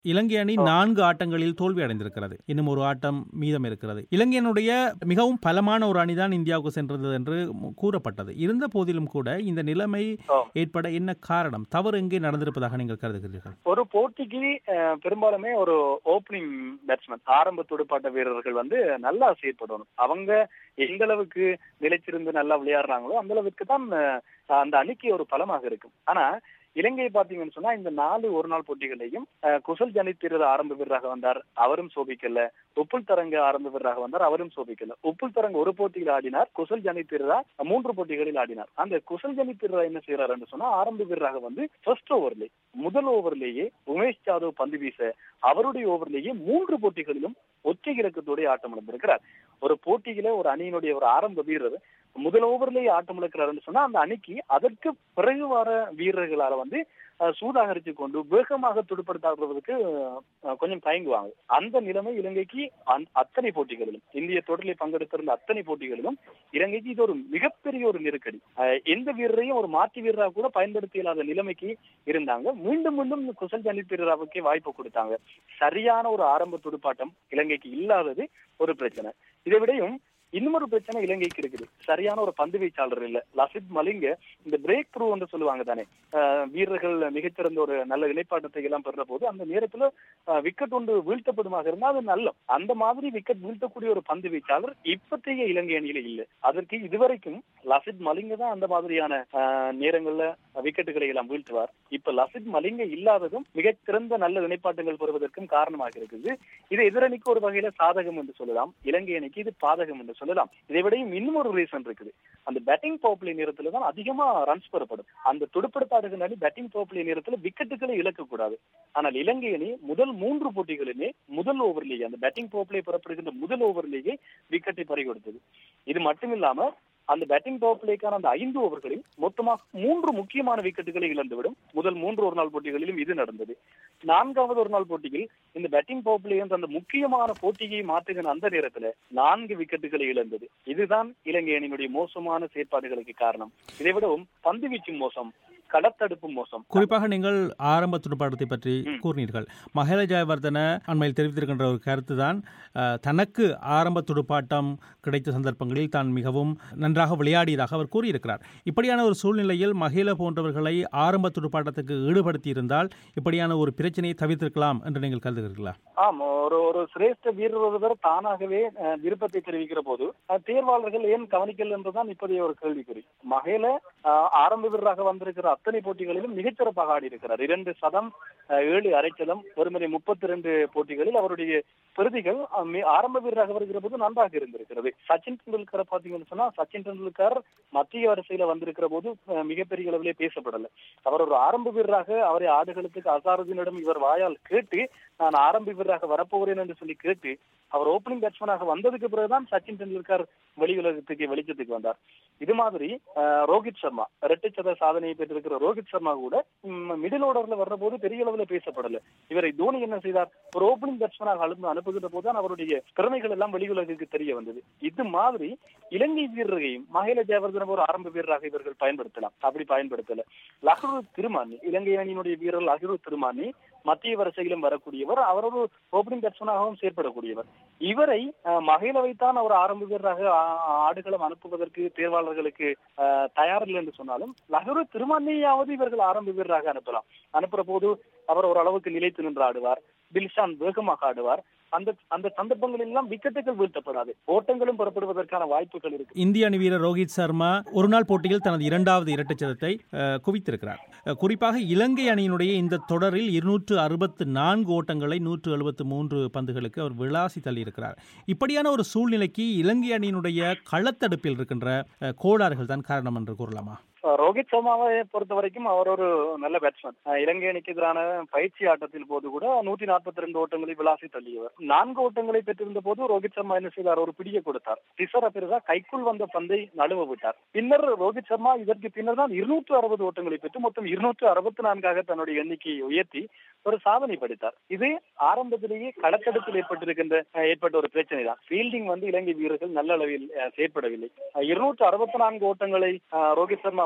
இலங்கை அணி நான்கு ஆட்டங்களில் தோல்வி அடைந்திருக்கிறது இன்னும் ஒரு ஆட்டம் மீதம் இருக்கிறது இலங்கையினுடைய மிகவும் பலமான ஒரு அணிதான் இந்தியாவுக்கு சென்றது என்று கூறப்பட்டது இருந்த போதிலும் கூட இந்த நிலைமை ஆம். ஏற்பட என்ன காரணம் தவறு எங்கே நடந்திருப்பதாக நீங்கள் கருதுகிறீர்கள் ஒரு போட்டிக்கு அஹ், பெரும்பாலுமே ஒரு ஓப்பனிங் பேட்ஸ்மேன் ஆரம்ப துடுப்பாட்ட வீரர்கள் வந்து நல்லா செயற்படணும் அவங்க எந்த அளவுக்கு நிலைச்சிருந்து நல்லா விளையாடுறாங்களோ அந்த அளவுக்கு தான் அஹ், அந்த அணிக்கு ஒரு பலமாக இருக்கும் ஆனா இலங்கை பாத்தீங்கன்னு சொன்னா இந்த நாலு ஒரு நாள் போட்டிகளையும் அஹ், குசல் ஜனித்திரத ஆரம்ப வீரராக வந்தார் அவரும் சோபிக்கல உப்புல் தரங்க ஆரம்ப வீரராக வந்தார் அவரும் சோபிக்கல உப்புல் தரங்க ஒரு போட்டியில் ஆடினார் குசல் ஜனித்திரதா மூன்று போட்டிகளில் ஆடினார் அந்த குசல் ஜனித்திரதா என்ன செய்யறாருன்னு சொன்னா ஆரம்ப வீரராக வந்து ஃபர்ஸ்ட் ஓவர்ல முதல் ஓவர்லேயே உமேஷ் யாதவ் பந்து வீச அவருடைய ஓவர்லேயே மூன்று போட்டிகளிலும் ஒற்றை இலக்கத்தோட ஆட்டம் இழந்திருக்கிறார் ஒரு போட்டியில ஒரு அணியினுடைய ஒரு ஆரம்ப வீரர் முதல் ஓவர்லேயே ஆட்டம் இழக்கிறாருன்னு சொன்னா அந்த அணிக்கு அதற்கு பிறகு வர வீரர்களால வந்து அஹ், சூதாகரித்து கொண்டு வேகமாக துடுப்படுத்தாடுறதுக்கு அஹ், கொஞ்சம் தயங்குவாங்க அந்த நிலைமை இலங்கைக்கு அந்த- அத்தனை போட்டிகளிலும் இந்திய தொடரில் பங்கெடுத்திருந்த அத்தனை போட்டிகளிலும் இலங்கைக்கு இது ஒரு மிகப்பெரிய ஒரு நெருக்கடி அஹ், எந்த வீரரையும் ஒரு மாற்று வீரராக கூட பயன்படுத்தி இல்லாத நிலைமைக்கு இருந்தாங்க மீண்டும் மீண்டும் குசல் ஜனித் பெரேராவுக்கே வாய்ப்பு கொடுத்தாங்க சரியான ஒரு ஆரம்ப துடுப்பாட்டம் இலங்கைக்கு இல்லாதது ஒரு பிரச்சனை இதை விடையும் இன்னொரு பிரச்சனை இலங்கைக்கு இருக்குது சரியான ஒரு பந்து வீச்சாளர் இல்ல லசித் மலிங்க இந்த பிரேக் த்ரூ என்று சொல்லுவாங்க தானே அஹ், வீரர்கள் மிகச்சிறந்த ஒரு நல்ல இணைப்பாட்டத்தை எல்லாம் பெறுற போது அந்த நேரத்துல விக்கெட் ஒன்று வீழ்த்தப்படுமாக இருந்தா அது நல்ல அந்த மாதிரி விக்கெட் வீழ்த்தக்கூடிய ஒரு பந்து வீச்சாளர் இப்பத்தைய இலங்கை அணியில இல்லை அதற்கு இதுவரைக்கும் லசித் மலிங்க தான் அந்த மாதிரியான அஹ், நேரங்கள்ல விக்கெட்டுகளை எல்லாம் வீழ்த்துவார் இப்ப லசித் மலிங்க இல்லாததும் மிகச் சிறந்த நல்ல இணைப்பாட்டங்கள் பெறுவதற்கும் காரணமாக இருக்குது இது எதிரணிக்கு ஒரு வகையில சாதகம் என்று சொல்லலாம் இலங்கை அணிக்கு இது பாதகம் என்று சொல்லலாம் இதை விடையும் இன்னும் ஒரு ரீசன் இருக்குது அந்த பேட்டிங் பவர் நேரத்துல தான் அதிகமா ரன்ஸ் பெறப்படும் அந்த துடுப்படுத்தாடுகிற அணி பேட்டிங் பவர் நேரத்துல விக்கெட்டுகளை இழக்கக்கூடாது ஆனால் இலங்கை அணி முதல் மூன்று போட்டிகளிலுமே முதல் ஓவர்லேயே அந்த பேட்டிங் பவர் பெறப்படுகின்ற முதல் ஓவர்லேயே விக்கெட்டை பறி கொடுத்தது இது மட்டும் இல்லாம அந்த பேட்டிங் பவர் பிளேக்கான அந்த ஐந்து ஓவர்களில் மொத்தமாக மூன்று முக்கியமான விக்கெட்டுகளை இழந்துவிடும் முதல் மூன்று ஒரு நாள் போட்டிகளிலும் இது நடந்தது நான்காவது ஒரு நாள் போட்டியில் இந்த பேட்டிங் பவர் பிளே என்ற அந்த முக்கியமான போட்டியை மாற்றுகிற அந்த நேரத்துல நான்கு விக்கெட்டுகளை இழந்தது இதுதான் இலங்கை அணியினுடைய மோசமான செயற்பாடுகளுக்கு காரணம் இதை விடவும் பந்து வீச்சு மோசம் கடத்தடுப்பு மோசம் குறிப்பாக நீங்கள் ஆரம்ப துடுப்பாட்டத்தை பற்றி ம். கூறினீர்கள் மகேல ஜெயவர்தன அண்மையில் தெரிவித்திருக்கின்ற ஒரு கருத்து தான் தனக்கு ஆரம்ப துடுப்பாட்டம் கிடைத்த சந்தர்ப்பங்களில் தான் மிகவும் நன்றாக விளையாடியதாக அவர் கூறியிருக்கிறார் இப்படியான ஒரு சூழ்நிலையில் மகேல போன்றவர்களை ஆரம்ப துடுப்பாட்டத்துக்கு ஈடுபடுத்தி இருந்தால் இப்படியான ஒரு பிரச்சனையை தவிர்த்திருக்கலாம் என்று நீங்கள் கருதுகிறீர்களா ஆமா ஒரு ஒரு சிரேஷ்ட வீரர் ஒருவர் தானாகவே அஹ், விருப்பத்தை தெரிவிக்கிற போது அஹ், தேர்வாளர்கள் ஏன் கவனிக்கல் என்றுதான் இப்போதைய ஒரு கேள்விக்குறி மகேல அஹ், ஆரம்ப வீரராக வந்திருக்கிற அத்தனை போட்டிகளிலும் மிகச்சிறப்பாக ஆடி இருக்கிறார் இரண்டு சதம் அஹ், ஏழு அரைச்சதம் ஒருமுறை முப்பத்தி ரெண்டு போட்டிகளில் அவருடைய பிரதிகள் அஹ், மி- ஆரம்ப வீரராக வருகிற போது நன்றாக இருந்திருக்கிறது சச்சின் டெண்டுல்கரை பாத்தீங்கன்னு சொன்னா சச்சின் டெண்டுல்கர் மத்திய வரிசையில வந்திருக்கிற போது அஹ், மிகப்பெரிய அளவிலே பேசப்படல அவர் ஒரு ஆரம்ப வீரராக அவரை ஆடுகளத்துக்கு அசாருதீனிடம் இவர் வாயால் கேட்டு நான் ஆரம்ப வீரராக வரப்போகிறேன் என்று சொல்லி கேட்டு அவர் ஓப்பனிங் பேட்ஸ்மேனாக வந்ததுக்கு பிறகுதான் சச்சின் டெண்டுல்கர் வெளி உலகத்துக்கு வெளிச்சத்துக்கு வந்தார் இது மாதிரி அஹ், ரோஹித் சர்மா இரட்டை சத சாதனையை பெற்றிருக்கிற ரோஹித் சர்மா கூட மிடில் ஓர்டர்ல வர்ற போது பெரிய அளவுல பேசப்படல இவரை தோனி என்ன செய்தார் ஒரு ஓப்பனிங் பேட்ஸ்மேனாக அனுப்பு அனுப்புகிற போதுதான் அவருடைய திறமைகள் எல்லாம் வெளி உலகுக்கு தெரிய வந்தது இது மாதிரி இலங்கை வீரரையும் மகேல ஜெயவர்தன ஒரு ஆரம்ப வீரராக இவர்கள் பயன்படுத்தலாம் அப்படி பயன்படுத்தல லஹரு திருமானி இலங்கை அணியினுடைய வீரர் லஹரு திருமானி மத்திய வரிசையிலும் வரக்கூடியவர் அவர் ஒரு ஓப்பனிங் பேட்ஸ்மேனாகவும் செயற்படக்கூடியவர் இவரை அஹ், மகிழவைத்தான் அவர் ஆரம்ப வீரராக ஆ- ஆடுகளம் அனுப்புவதற்கு தேர்வாளர்களுக்கு அஹ், தயாரில்லை என்று சொன்னாலும் லஹரு திருமணியாவது இவர்கள் ஆரம்ப வீரராக அனுப்பலாம் அனுப்புற போது அவர் ஓரளவுக்கு நிலைத்து நின்று ஆடுவார் தில்ஷான் வேகமாக ஆடுவார் அந்த அந்த சந்தர்ப்பங்களில் எல்லாம் விக்கெட்டுகள் வீழ்த்தப்படாது ஓட்டங்களும் புறப்படுவதற்கான வாய்ப்புகள் இருக்கு இந்திய அணி வீரர் ரோஹித் சர்மா ஒருநாள் போட்டியில் தனது இரண்டாவது இரட்டைச்சதத்தை அஹ், குவித்திருக்கிறார் அஹ், குறிப்பாக இலங்கை அணியினுடைய இந்த தொடரில் இருநூற்று அறுபத்து நான்கு ஓட்டங்களை நூற்று எழுபத்து மூன்று பந்துகளுக்கு அவர் விளாசி தள்ளியிருக்கிறார் இப்படியான ஒரு சூழ்நிலைக்கு இலங்கை அணியினுடைய களத்தடுப்பில் இருக்கின்ற அஹ், கோளாறுகள் தான் காரணம் என்று கூறலாமா அஹ் ரோஹித் சர்மாவை பொறுத்த வரைக்கும் அவர் ஒரு நல்ல பேட்ஸ்மேன் இலங்கை அணிக்கு எதிரான பயிற்சி ஆட்டத்தில் போது கூட நூத்தி நாற்பத்தி ரெண்டு ஓட்டங்களை விளாசி தள்ளியவர் நான்கு ஓட்டங்களை பெற்றிருந்த போது ரோஹித் சர்மா என்ன செய்தார் ஒரு பிடியை கொடுத்தார் டிசர பெருதா கைக்குள் வந்த பந்தை நழுவ விட்டார் பின்னர் ரோஹித் சர்மா இதற்கு பின்னர் தான் இருநூற்று அறுபது ஓட்டங்களை பெற்று மொத்தம் இருநூற்று அறுபத்தி நான்காக தன்னுடைய எண்ணிக்கையை உயர்த்தி ஒரு சாதனை படைத்தார் இது ஆரம்பத்திலேயே களத்தடுப்பில் ஏற்பட்டிருக்கின்ற அஹ், ஏற்பட்ட ஒரு பிரச்சனை தான் ஃபீல்டிங் வந்து இலங்கை வீரர்கள் நல்ல அளவில் அஹ், செயற்படவில்லை இருநூற்று அறுபத்தி நான்கு ஓட்டங்களை அஹ், ரோஹித் சர்மா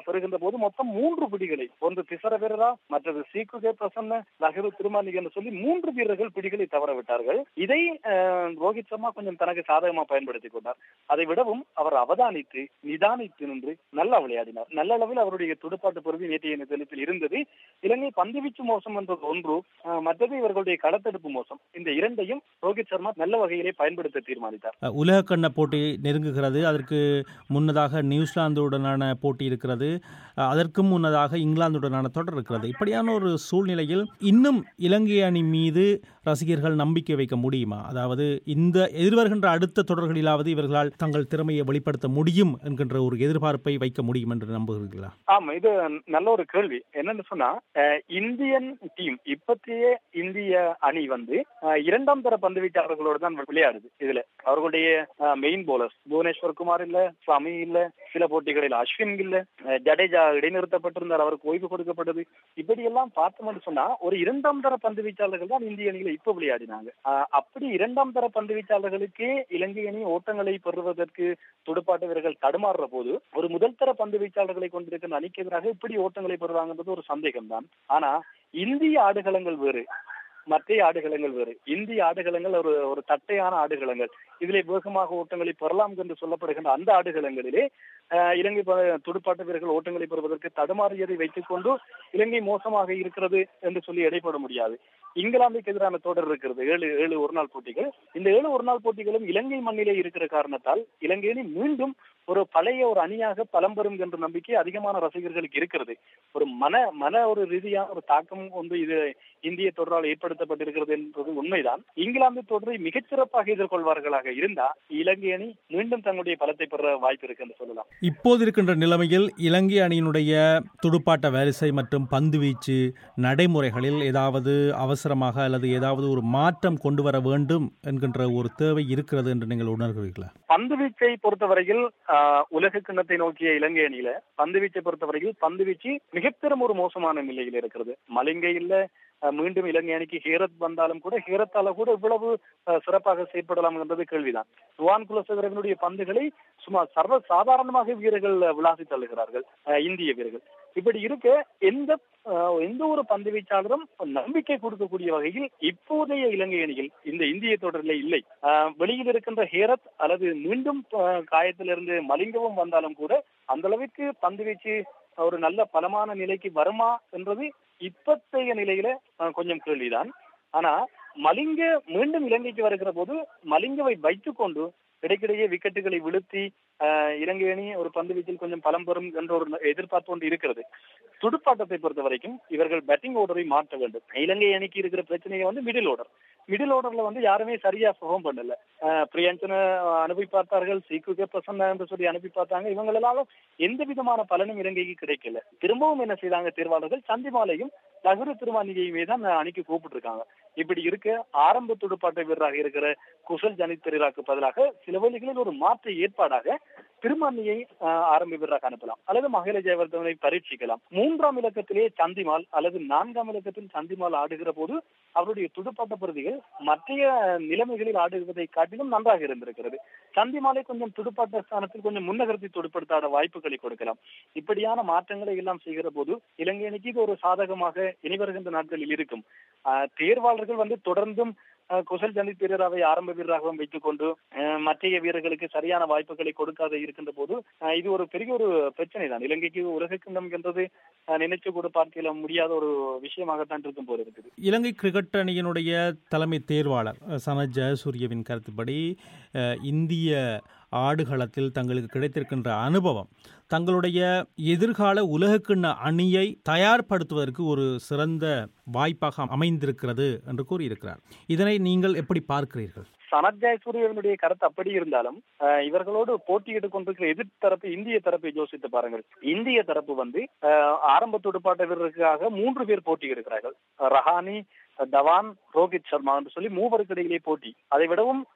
பெறுகின்ற போது மொத்தம் மூன்று பிடிகளை ஒன்று திசர வீரரா மற்றது சீக்குகே பிரசன்ன லஹரு திருமாலிக் என்று சொல்லி மூன்று வீரர்கள் பிடிகளை தவற விட்டார்கள் இதை அஹ், ரோஹித் சர்மா கொஞ்சம் தனக்கு சாதகமா பயன்படுத்திக் கொண்டார் அதை விடவும் அவர் அவதானித்து நிதானித்து நின்று நல்லா விளையாடினார் நல்ல அளவில் அவருடைய துடுப்பாட்டு பொறுதி நேற்றைய தினத்தில் இருந்தது இலங்கை பந்துவீச்சு மோசம் என்றது ஒன்று அஹ், மற்றது இவர்களுடைய களத்தடுப்பு மோசம் இந்த இரண்டையும் ரோஹித் சர்மா நல்ல வகையிலே பயன்படுத்த தீர்மானித்தார் அஹ், உலகக்கண்ண போட்டி நெருங்குகிறது அதற்கு முன்னதாக நியூசிலாந்துடனான போட்டி இருக்கிறது அஹ், அதற்கும் முன்னதாக இங்கிலாந்துடனான தொடர் இருக்கிறது இப்படியான ஒரு சூழ்நிலையில் இன்னும் இலங்கை அணி மீது ரசிகர்கள் நம்பிக்கை வைக்க முடியுமா அதாவது இந்த எதிர்வருகின்ற அடுத்த தொடர்களிலாவது இவர்களால் தங்கள் திறமையை வெளிப்படுத்த முடியும் என்கின்ற ஒரு எதிர்பார்ப்பை வைக்க முடியும் என்று நம்புகிறீர்களா ஆமா இது நல்ல ஒரு கேள்வி என்னன்னு சொன்னா அஹ், இந்தியன் டீம் இப்பத்திய இந்திய அணி வந்து அஹ், இரண்டாம் தர பந்து வீச்சாளர்களோடு தான் விளையாடுது இதுல அவர்களுடைய மெயின் போலர்ஸ் புவனேஸ்வர் குமார் இல்ல சமி இல்ல சில போட்டிகளில் அஸ்வின் இல்ல அஹ், ஜடேஜா இடைநிறுத்தப்பட்டிருந்தார் அவருக்கு ஓய்வு கொடுக்கப்பட்டது இப்படி எல்லாம் பார்த்தோம்னு சொன்னா ஒரு இரண்டாம் தர பந்து வீச்சாளர்கள் தான் இந்திய அணியில இப்ப விளையாடினாங்க அஹ், அப்படி இரண்டாம் தர பந்து வீச்சாளர்களுக்கே இலங்கை அணி ஓட்டங்களை பெறுவதற்கு துடுப்பாட்ட வீரர்கள் தடுமாறுற போது ஒரு முதல் தர பந்து வீச்சாளர்களை கொண்டிருக்கிற அணிக்கு எதிராக இப்படி ஓட்டங்களை பெறுவாங்கன்றது ஒரு சந்தேகம் தான் ஆனா இந்திய ஆடுகளங்கள் வேறு மற்ற ஆடுகளங்கள் வேறு இந்திய ஆடுகளங்கள் ஒரு ஒரு தட்டையான ஆடுகளங்கள் இதிலே வேகமாக ஓட்டங்களை பெறலாம் என்று சொல்லப்படுகின்ற அந்த ஆடுகளங்களிலே அஹ், இலங்கை ப- துடுப்பாட்ட வீரர்கள் ஓட்டங்களை பெறுவதற்கு தடுமாறியதை வைத்துக் கொண்டு இலங்கை மோசமாக இருக்கிறது என்று சொல்லி எடைபட முடியாது இங்கிலாந்துக்கு எதிரான தொடர் இருக்கிறது ஏழு ஏழு ஒரு நாள் போட்டிகள் இந்த ஏழு ஒரு நாள் போட்டிகளும் இலங்கை மண்ணிலே இருக்கிற காரணத்தால் இலங்கை அணி மீண்டும் ஒரு பழைய ஒரு அணியாக பலம் பெறும் என்ற நம்பிக்கை அதிகமான ரசிகர்களுக்கு இருக்கிறது ஒரு மன மன ஒரு ரீதியான ஒரு தாக்கம் வந்து இது இந்திய தொடரால் ஏற்படுத்தப்பட்டிருக்கிறது என்பது உண்மைதான் இங்கிலாந்து தொடரை மிகச்சிறப்பாக எதிர்கொள்வார்களாக இருந்தா இலங்கை அணி மீண்டும் தங்களுடைய பலத்தை பெற வாய்ப்பு இருக்கு என்று சொல்லலாம் இப்போது இருக்கின்ற நிலைமையில் இலங்கை அணியினுடைய துடுப்பாட்ட வரிசை மற்றும் பந்துவீச்சு நடைமுறைகளில் ஏதாவது அவசரமாக அல்லது ஏதாவது ஒரு மாற்றம் கொண்டு வர வேண்டும் என்கின்ற ஒரு தேவை இருக்கிறது என்று நீங்கள் உணர்கிறீர்களா பந்து வீச்சை பொறுத்தவரையில் ஆஹ், உலக கிண்ணத்தை நோக்கிய இலங்கை அணியில பந்து வீச்சை பொறுத்தவரையில் பந்து வீச்சு மிகப்பெரும் ஒரு மோசமான நிலையில் இருக்கிறது மலிங்கை இல்ல ஆஹ், மீண்டும் இலங்கை அணிக்கு ஹீரத் வந்தாலும் கூட ஹீரத்தால கூட இவ்வளவு ஆஹ், சிறப்பாக செயற்படலாம் என்பது கேள்விதான் சுவான் குலசேகரனுடைய பந்துகளை சுமார் சர்வ சாதாரணமாக வீரர்கள் விளாசி தள்ளுகிறார்கள் ஆஹ், இந்திய வீரர்கள் இப்படி இருக்க எந்த ஆஹ், எந்த ஒரு பந்து வீச்சாளரும் நம்பிக்கை கொடுக்கக்கூடிய வகையில் இப்போதைய இலங்கை அணியில் இந்த இந்திய தொடரில் இல்லை ஆஹ், வெளியில் இருக்கின்ற ஹேரத் அல்லது மீண்டும் ஆஹ், காயத்திலிருந்து மலிங்கவும் வந்தாலும் கூட அந்த அளவிற்கு பந்து வீச்சு ஒரு நல்ல பலமான நிலைக்கு வருமா என்றது இப்பத்தைய நிலையில ஆஹ், கொஞ்சம் கேள்விதான் ஆனா மலிங்க மீண்டும் இலங்கைக்கு வருகிற போது மலிங்கவை வைத்துக்கொண்டு இடைக்கிடையே விக்கெட்டுகளை வீழ்த்தி ஆஹ், இலங்கை அணி ஒரு பந்து வீச்சில் கொஞ்சம் பலம் பெறும் என்ற ஒரு எதிர்பார்ப்பு ஒன்று இருக்கிறது துடுப்பாட்டத்தை பொறுத்த வரைக்கும் இவர்கள் பேட்டிங் ஓர்டரை மாற்ற வேண்டும் இலங்கை அணிக்கு இருக்கிற பிரச்சனையை வந்து மிடில் ஓர்டர் மிடில் ஓர்டர்ல வந்து யாருமே சரியா பெர்ஃபார்ம் பண்ணல ஆஹ், பிரியஞ்சனை அனுப்பி பார்த்தார்கள் சீக்குகே பிரசன்னா என்று சொல்லி அனுப்பி பார்த்தாங்க இவங்களெல்லாம் எந்த விதமான பலனும் இலங்கைக்கு கிடைக்கல திரும்பவும் என்ன செய்தாங்க தேர்வாளர்கள் சந்திமாலையும் லகுரு திருமானிகையுமே தான் அணிக்கு கூப்பிட்டு இப்படி இருக்க ஆரம்ப துடுப்பாட்ட வீரராக இருக்கிற குசல் ஜனித் பெரிராக்கு பதிலாக சில வழிகளில் ஒரு மாற்று ஏற்பாடாக திருமணியை ஆரம்ப வீரராக அனுப்பலாம் அல்லது மகிழ ஜெயவர்தனை பரீட்சிக்கலாம் மூன்றாம் இலக்கத்திலே சந்திமால் அல்லது நான்காம் இலக்கத்தில் சந்திமால் ஆடுகிற போது அவருடைய துடுப்பாட்ட பிரதிகள் மற்றைய நிலைமைகளில் ஆடுவதை காட்டிலும் நன்றாக இருந்திருக்கிறது சந்திமாலை கொஞ்சம் துடுப்பாட்ட ஸ்தானத்தில் கொஞ்சம் முன்னகர்த்தி துடுப்படுத்தாட வாய்ப்புகளை கொடுக்கலாம் இப்படியான மாற்றங்களை எல்லாம் செய்கிற போது இலங்கை அணிக்கு இது ஒரு சாதகமாக இனி வருகின்ற நாட்களில் இருக்கும் ஆஹ் தேர்வாளர்கள் வந்து தொடர்ந்தும் ஆஹ் குசல் ஜனித் பெரேராவை ஆரம்ப வீரராகவும் வைத்துக் கொண்டு ஆஹ் மற்றைய வீரர்களுக்கு சரியான வாய்ப்புகளை கொடுக்காத இருக்கின்ற போது ஆஹ் இது ஒரு பெரிய ஒரு பிரச்சனை தான் இலங்கைக்கு உலக கிண்ணம் என்றது ஆஹ் நினைச்சு கூட பார்க்கல முடியாத ஒரு விஷயமாகத்தான் இருக்கும் போல இருக்குது இலங்கை கிரிக்கெட் அணியினுடைய தலைமை தேர்வாளர் அஹ், சனத் ஜெயசூரியவின் கருத்துப்படி அஹ், இந்திய ஆடுகளத்தில் தங்களுக்கு கிடைத்திருக்கின்ற அனுபவம் தங்களுடைய எதிர்கால உலகக்கிண்ண அணியை தயார்படுத்துவதற்கு ஒரு சிறந்த வாய்ப்பாக அமைந்திருக்கிறது என்று கூறியிருக்கிறார் இதனை நீங்கள் எப்படி பார்க்கிறீர்கள் சனத் ஜெயசூரியனுடைய கருத்து அப்படி இருந்தாலும் ஆஹ் இவர்களோடு போட்டியிட்டுக் கொண்டிருக்கிற எதிர் தரப்பு இந்திய தரப்பை யோசித்து பாருங்கள் இந்திய தரப்பு வந்து ஆஹ் ஆரம்ப துடுப்பாட்ட வீரருக்காக மூன்று பேர் போட்டியிடுகிறார்கள் ரஹானி தவான் ரோஹித் சர்மா என்று சொல்லி மூவருக்கு இடையிலே போட்டி அதை விடவும்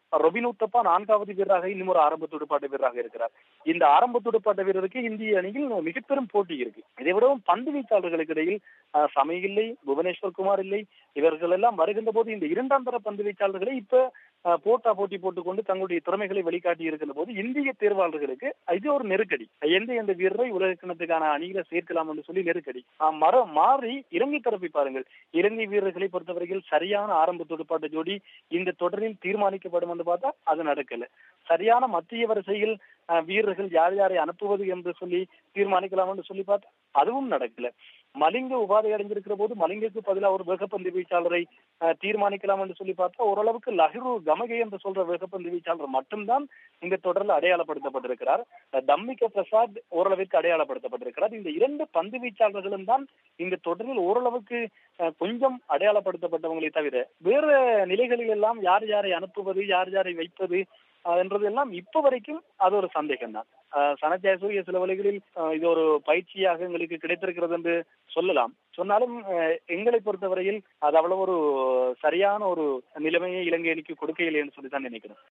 ரொபின் உத்தப்பா நான்காவது வீரராக இன்னும் ஒரு ஆரம்ப துடுப்பாட்ட வீரராக இருக்கிறார் இந்த ஆரம்ப துடுப்பாட்ட வீரருக்கு இந்திய அணியில் மிக பெரும் போட்டி இருக்கு இதை விடவும் பந்து வீச்சாளர்களுக்கு இடையில் சமய இல்லை புவனேஸ்வர் குமார் இல்லை இவர்கள் எல்லாம் வருகின்ற போது இந்த இரண்டாம் தர பந்து வீச்சாளர்களை இப்ப போட்டா போட்டி போட்டுக்கொண்டு தங்களுடைய திறமைகளை வெளிக்காட்டி இருக்கின்ற போது இந்திய தேர்வாளர்களுக்கு இது ஒரு நெருக்கடி எந்த எந்த வீரரை உலக கிணத்துக்கான அணியில சேர்க்கலாம் என்று சொல்லி நெருக்கடி மர மாறி இலங்கை தரப்பை பாருங்கள் இலங்கை வீரர்களை பொறுத்தவரையில் சரியான ஆரம்ப துடுப்பாட்ட ஜோடி இந்த தொடரில் தீர்மானிக்கப்படும் என்று பார்த்தா அது நடக்கல சரியான மத்திய வரிசையில் வீரர்கள் யார் யாரை அனுப்புவது என்று சொல்லி தீர்மானிக்கலாம் என்று சொல்லி பார்த்தா அதுவும் நடக்கல மலிங்க உபாதை அடைஞ்சிருக்கிற போது மலிங்குக்கு பதிலாக ஒரு வேகப்பந்து வீச்சாளரை தீர்மானிக்கலாம் என்று சொல்லி பார்த்தா ஓரளவுக்கு லஹிரு கமகை என்று சொல்ற வேகப்பந்து வீச்சாளர் மட்டும்தான் இந்த தொடரில் அடையாளப்படுத்தப்பட்டிருக்கிறார் தம்மிக பிரசாத் ஓரளவிற்கு அடையாளப்படுத்தப்பட்டிருக்கிறார் இந்த இரண்டு பந்து வீச்சாளர்களும் தான் இந்த தொடரில் ஓரளவுக்கு கொஞ்சம் அடையாளப்படுத்தப்பட்டவங்களே தவிர வேறு நிலைகளில் எல்லாம் யார் யாரை அனுப்புவது யார் யாரை வைப்பது என்றதெல்லாம் இப்ப வரைக்கும் அது ஒரு சந்தேகம் தான் சனஜாசூரிய சில வழிகளில் இது ஒரு பயிற்சியாக எங்களுக்கு கிடைத்திருக்கிறது என்று சொல்லலாம் சொன்னாலும் எங்களை பொறுத்தவரையில் அது அவ்வளவு ஒரு சரியான ஒரு நிலைமையை இலங்கை அணிக்கு கொடுக்க இல்லைன்னு சொல்லி தான் நினைக்கிறேன்